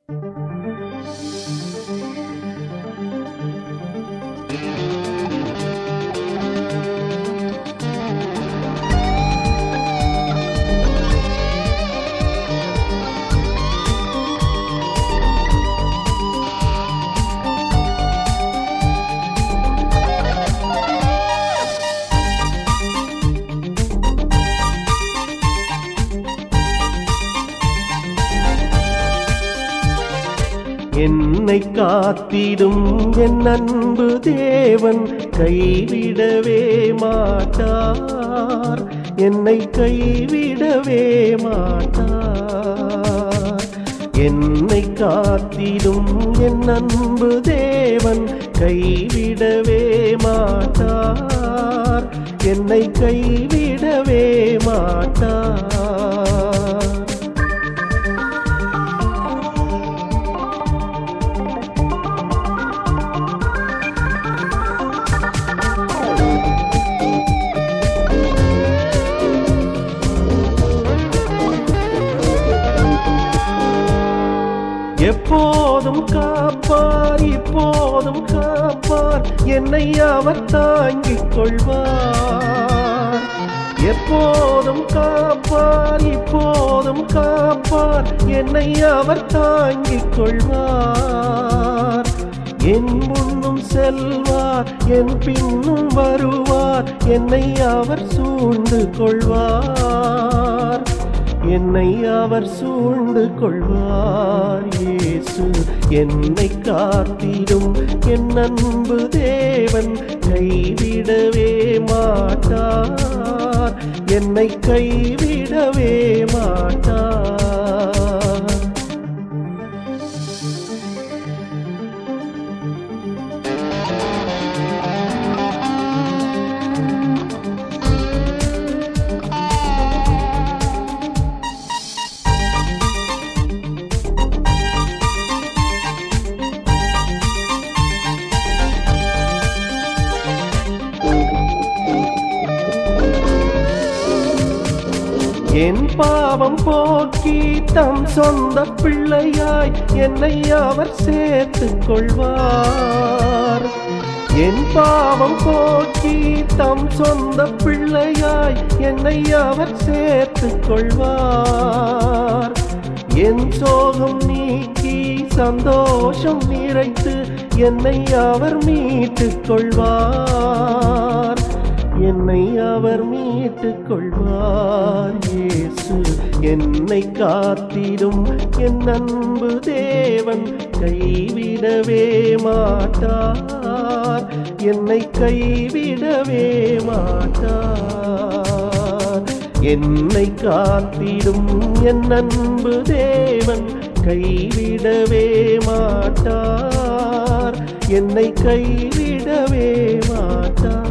என்னை காத்திடும் என் அன்பு தேவன் கைவிடவே மாட்டார் என்னை கைவிடவே மாட்டார் என்னை காத்திடும் என் அன்பு தேவன் கைவிடவே மாட்டார் என்னை கைவிடவே மாட்டார் எப்போதும் காப்பார் இப்போதும் காப்பார் என்னை அவர் தாங்கிக் கொள்வார் எப்போதும் காப்பார் இப்போதும் காப்பார் என்னை அவர் தாங்கிக் கொள்வார் என் முன்னும் செல்வார் என் பின்னும் வருவார் என்னை அவர் சூழ்ந்து கொள்வார் என்னை அவர் சூழ்ந்து கொள்வார் இயேசு என்னை காத்திடும் என் அன்பு தேவன் கைவிடவே மாட்டார் என்னை கைவிடவே மாட்டார் என் பாவம் போக்கி தம் சொந்த பிள்ளையாய் என்னை அவர் சேர்த்துக் கொள்வார் என் பாவம் போக்கி தம் சொந்த பிள்ளையாய் என்னை அவர் சேர்த்துக் கொள்வார் என் சோகம் நீக்கி சந்தோஷம் நிறைத்து என்னை அவர் மீட்டுக் கொள்வார் என்னை அவர் மீட்டுக் கொள்வார் இயேசு என்னை காத்திடும் என் அன்பு தேவன் கைவிடவே மாட்டார் என்னை கைவிடவே மாட்டார் என்னை காத்திடும் என் அன்பு தேவன் கைவிடவே மாட்டார் என்னை கைவிடவே மாட்டார்